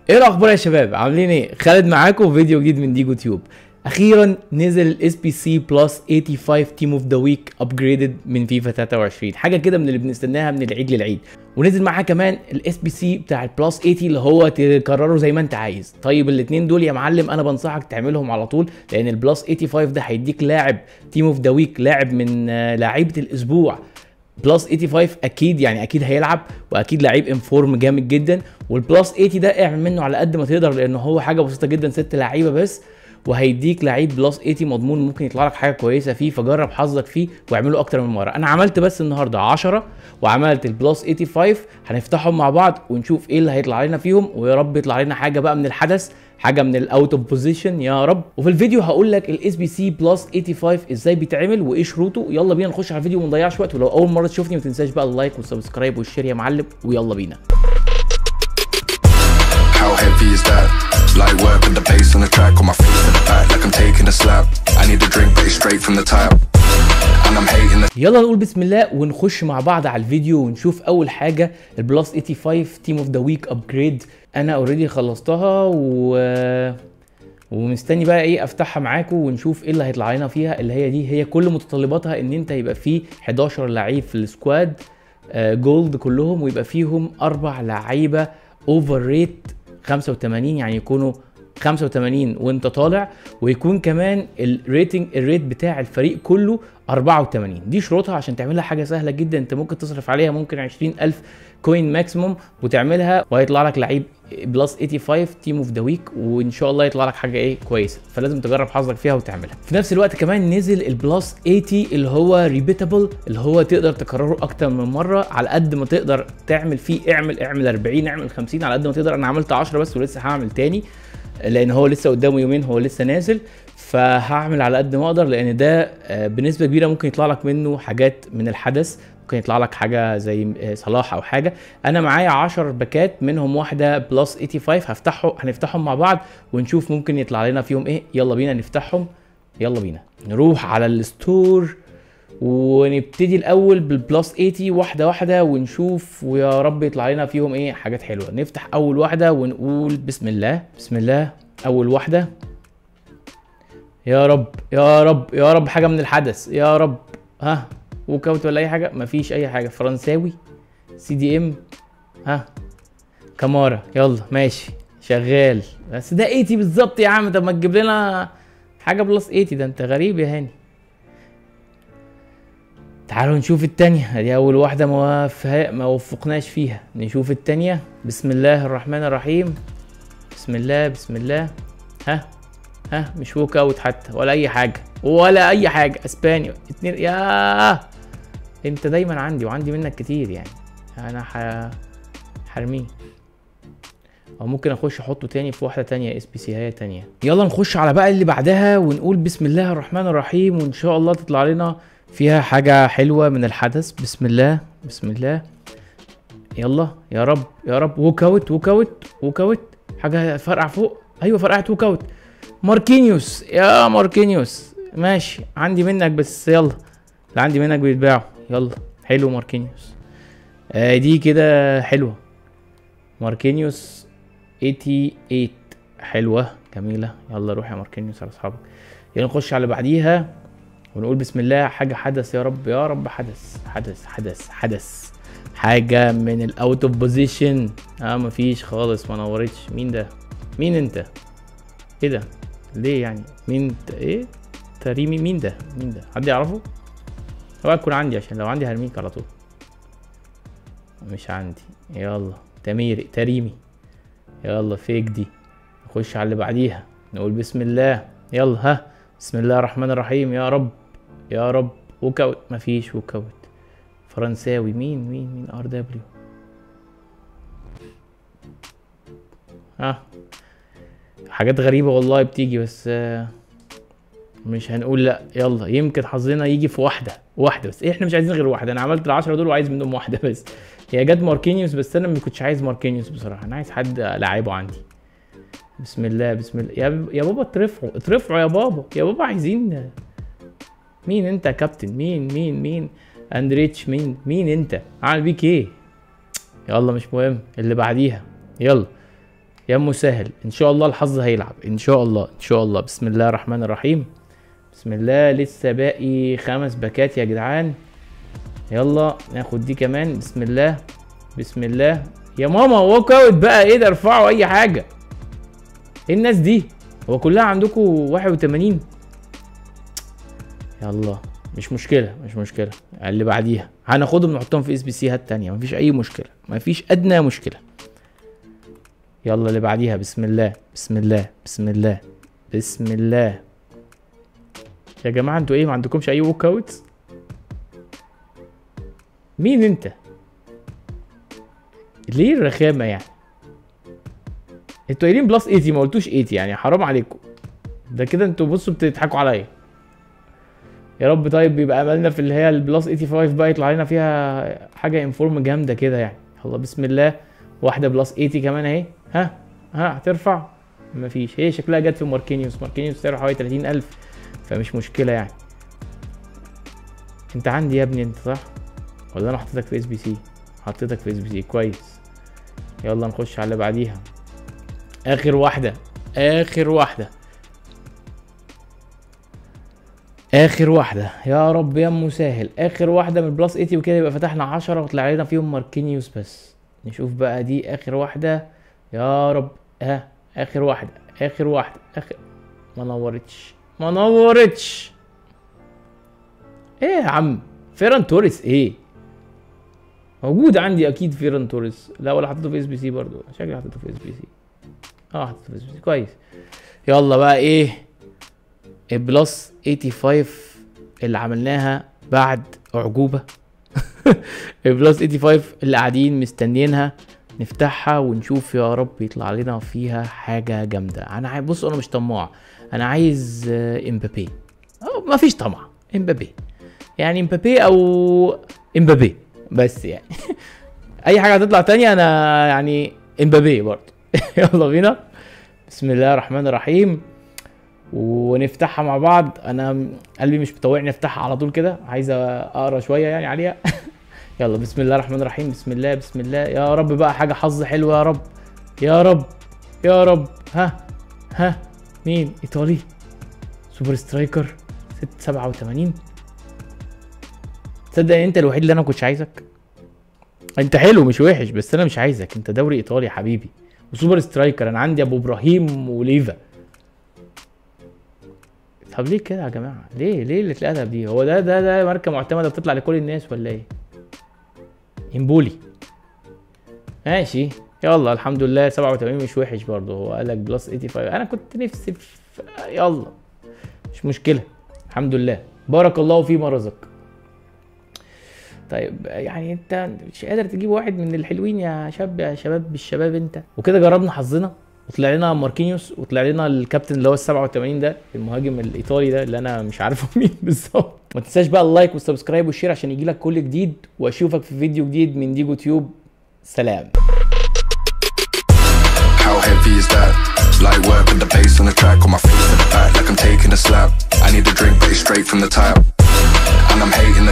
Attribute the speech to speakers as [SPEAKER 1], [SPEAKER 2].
[SPEAKER 1] ايه الاخبار يا شباب عاملين ايه خالد معاكم في فيديو جديد من ديجو تيوب اخيرا نزل الاس بي سي بلس 85 تيم اوف ذا ويك ابجريدد من فيفا 23 حاجه كده من اللي بنستناها من العيد للعيد ونزل معاها كمان الاس بي سي بتاع البلس 80 اللي هو تكرره زي ما انت عايز طيب الاثنين دول يا معلم انا بنصحك تعملهم على طول لان البلس 85 ده هيديك لاعب تيم اوف ذا ويك لاعب من آه، لعيبه الاسبوع بلس 85 اكيد يعني اكيد هيلعب واكيد لعيب انفورم جامد جدا والبلس 80 ده اعمل منه على قد ما تقدر لان هو حاجه بسيطه جدا ست لعيبه بس وهيديك لعيب بلس 80 مضمون ممكن يطلع لك حاجه كويسه فيه فجرب حظك فيه واعمله اكتر من مره انا عملت بس النهارده 10 وعملت البلس 85 هنفتحهم مع بعض ونشوف ايه اللي هيطلع لنا فيهم ويا رب يطلع لنا حاجه بقى من الحدث حاجه من الاوت اوف بوزيشن يا رب وفي الفيديو هقول لك الاس بي سي بلس 85 ازاي بيتعمل وايه شروطه يلا بينا نخش على الفيديو وما نضيعش وقت ولو اول مره تشوفني ما تنساش بقى اللايك والسبسكرايب والشير يا معلم ويلا بينا
[SPEAKER 2] How heavy is that? Light work with the bass on the track on my feet to the back like I'm taking a slap. I need a drink, but it's straight from the tap. And I'm hating the
[SPEAKER 1] يلا نقول بسم الله ونخش مع بعض على الفيديو ونشوف اول حاجه البلس 85 تيم اوف ذا ويك ابجريد انا اوريدي خلصتها و ومستني بقى ايه افتحها معاكم ونشوف ايه اللي هيطلع لنا فيها اللي هي دي هي كل متطلباتها ان انت يبقى فيه 11 لعيب في السكواد آه، جولد كلهم ويبقى فيهم اربع لعيبه اوفر ريت 85 يعني يكونوا 85 وانت طالع ويكون كمان الريتنج الريت بتاع الفريق كله 84 دي شروطها عشان تعملها حاجه سهله جدا انت ممكن تصرف عليها ممكن 20000 كوين ماكسيموم وتعملها وهيطلع لك لعيب بلس 85 تيم اوف ذا ويك وان شاء الله يطلع لك حاجه ايه كويسه فلازم تجرب حظك فيها وتعملها في نفس الوقت كمان نزل البلس 80 اللي هو ريبيتابل اللي هو تقدر تكرره اكتر من مره على قد ما تقدر تعمل فيه اعمل اعمل 40 اعمل 50 على قد ما تقدر انا عملت 10 بس ولسه هعمل تاني لان هو لسه قدامه يومين هو لسه نازل فهعمل على قد ما اقدر لان ده آه، بنسبه كبيره ممكن يطلع لك منه حاجات من الحدث ممكن يطلع لك حاجه زي آه، صلاح او حاجه انا معايا 10 باكات منهم واحده بلس 85 هفتحه هنفتحهم مع بعض ونشوف ممكن يطلع لنا فيهم ايه يلا بينا نفتحهم يلا بينا نروح على الستور ونبتدي الاول بالبلس 80 واحده واحده ونشوف ويا رب يطلع لنا فيهم ايه حاجات حلوه نفتح اول واحده ونقول بسم الله بسم الله اول واحده يا رب يا رب يا رب حاجه من الحدث يا رب ها وكوت ولا اي حاجه مفيش اي حاجه فرنساوي سي دي ام ها كامارا يلا ماشي شغال بس ده 80 بالظبط يا عم طب ما تجيب لنا حاجه بلس 80 ده انت غريب يا هاني تعالوا نشوف التانية دي أول واحدة ما وفها- ما وفقناش فيها نشوف التانية بسم الله الرحمن الرحيم بسم الله بسم الله ها ها مش ووك اوت حتى ولا أي حاجة ولا أي حاجة أسباني اتنين يا أنت دايما عندي وعندي منك كتير يعني أنا ح... حرميه او ممكن اخش احطه تاني في واحده تانية اس بي سي هي تانية يلا نخش على بقى اللي بعدها ونقول بسم الله الرحمن الرحيم وان شاء الله تطلع لنا فيها حاجه حلوه من الحدث بسم الله بسم الله يلا يا رب يا رب ووك اوت ووك اوت ووك اوت حاجه فرقع فوق ايوه فرقعت ووك اوت ماركينيوس يا ماركينيوس ماشي عندي منك بس يلا اللي عندي منك بيتباعوا يلا حلو ماركينيوس آه دي كده حلوه ماركينيوس 88 حلوة جميلة يلا روح يا ماركينيوس على اصحابك يلا نخش على اللي بعديها ونقول بسم الله حاجة حدث يا رب يا رب حدث حدث حدث حدث حاجة من الاوت اوف بوزيشن اه مفيش خالص ما نورتش مين ده مين انت ايه ده ليه يعني مين انت ايه تريمي مين ده مين ده حد يعرفه اوعى تكون عندي عشان لو عندي هرميك على طول مش عندي يلا تميري تريمي يلا فيك دي نخش على اللي بعديها نقول بسم الله يلا ها بسم الله الرحمن الرحيم يا رب يا رب وكوت مفيش وكوت فرنساوي مين مين مين ار دبليو ها حاجات غريبة والله بتيجي بس آه، مش هنقول لا يلا يمكن حظنا يجي في واحدة واحدة بس احنا مش عايزين غير واحدة انا عملت العشرة دول وعايز منهم واحدة بس هي جت ماركينيوس بس انا ما كنتش عايز ماركينيوس بصراحة انا عايز حد لعيبه عندي بسم الله بسم الله يا يا بابا اترفعوا اترفعوا يا بابا يا بابا عايزين مين انت يا كابتن مين مين مين اندريتش مين مين انت عامل بيك ايه يلا مش مهم اللي بعديها يلا يا مسهل ان شاء الله الحظ هيلعب ان شاء الله ان شاء الله بسم الله الرحمن الرحيم بسم الله لسه باقي خمس باكات يا جدعان يلا ناخد دي كمان بسم الله بسم الله يا ماما ووك اوت بقى ايه ده ارفعوا اي حاجه ايه الناس دي هو كلها عندكم 81 يلا مش مشكله مش مشكله اللي بعديها هناخدهم نحطهم في اس بي سي هات تانية مفيش اي مشكله مفيش ادنى مشكله يلا اللي بعديها بسم الله بسم الله بسم الله بسم الله يا جماعه انتوا ايه ما عندكمش اي ووك اوت مين انت ليه الرخامه يعني انتوا قايلين بلس 80 ما قلتوش 80 يعني حرام عليكم ده كده انتوا بصوا بتضحكوا عليا يا رب طيب يبقى املنا في اللي هي البلس 85 بقى يطلع لنا فيها حاجه انفورم جامده كده يعني يلا بسم الله واحده بلس 80 كمان اهي ها ها هترفع مفيش هي شكلها جت في ماركينيوس ماركينيوس سعره حوالي 30000 فمش مشكله يعني انت عندي يا ابني انت صح ولا انا حطيتك في اس بي سي حطيتك في اس بي سي كويس يلا نخش على اللي بعديها اخر واحده اخر واحده اخر واحده يا رب يا مسهل اخر واحده من بلس 80 وكده يبقى فتحنا 10 وطلع لنا فيهم ماركينيوس بس نشوف بقى دي اخر واحده يا رب ها اخر واحده اخر واحده اخر ما نورتش ما نورتش ايه يا عم فيران توريس ايه موجود عندي اكيد فيران توريس لا ولا حطيته في اس بي سي برضه شكلي حطيته في اس بي سي اه حطيته في اس بي سي كويس يلا بقى ايه البلس 85 اللي عملناها بعد اعجوبه البلس 85 اللي قاعدين مستنيينها نفتحها ونشوف يا رب يطلع لنا فيها حاجه جامده انا عايز بص انا مش طماع انا عايز آه، امبابي أو ما فيش طمع امبابي يعني امبابي او امبابي بس يعني اي حاجه هتطلع تانية انا يعني امبابي برضه يلا بينا بسم الله الرحمن الرحيم ونفتحها مع بعض انا قلبي مش مطوعني افتحها على طول كده عايز اقرا شويه يعني عليها يلا بسم الله الرحمن الرحيم بسم الله بسم الله يا رب بقى حاجه حظ حلو يا رب يا رب يا رب ها ها مين ايطالي سوبر سترايكر 6 87 تصدق انت الوحيد اللي انا ما كنتش عايزك انت حلو مش وحش بس انا مش عايزك انت دوري ايطالي يا حبيبي وسوبر سترايكر انا عندي ابو ابراهيم وليفا طب ليه كده يا جماعه ليه ليه اللي الادب دي هو ده ده ده ماركه معتمده بتطلع لكل الناس ولا ايه امبولي ماشي يلا الحمد لله 87 مش وحش برضه هو قال لك بلس 85 انا كنت نفسي في يلا مش مشكله الحمد لله بارك الله فيما رزق طيب يعني انت مش قادر تجيب واحد من الحلوين يا شاب يا شباب بالشباب انت وكده جربنا حظنا وطلع لنا ماركينيوس وطلع لنا الكابتن اللي هو ال 87 ده المهاجم الايطالي ده اللي انا مش عارفه مين بالظبط ما تنساش بقى اللايك والسبسكرايب والشير عشان يجي لك كل جديد واشوفك في فيديو جديد من ديجو تيوب سلام
[SPEAKER 2] How heavy is that? Light work with the bass on the track on my face to the back like I'm taking a slap. I need a drink, but it's straight from the tap. And I'm hating the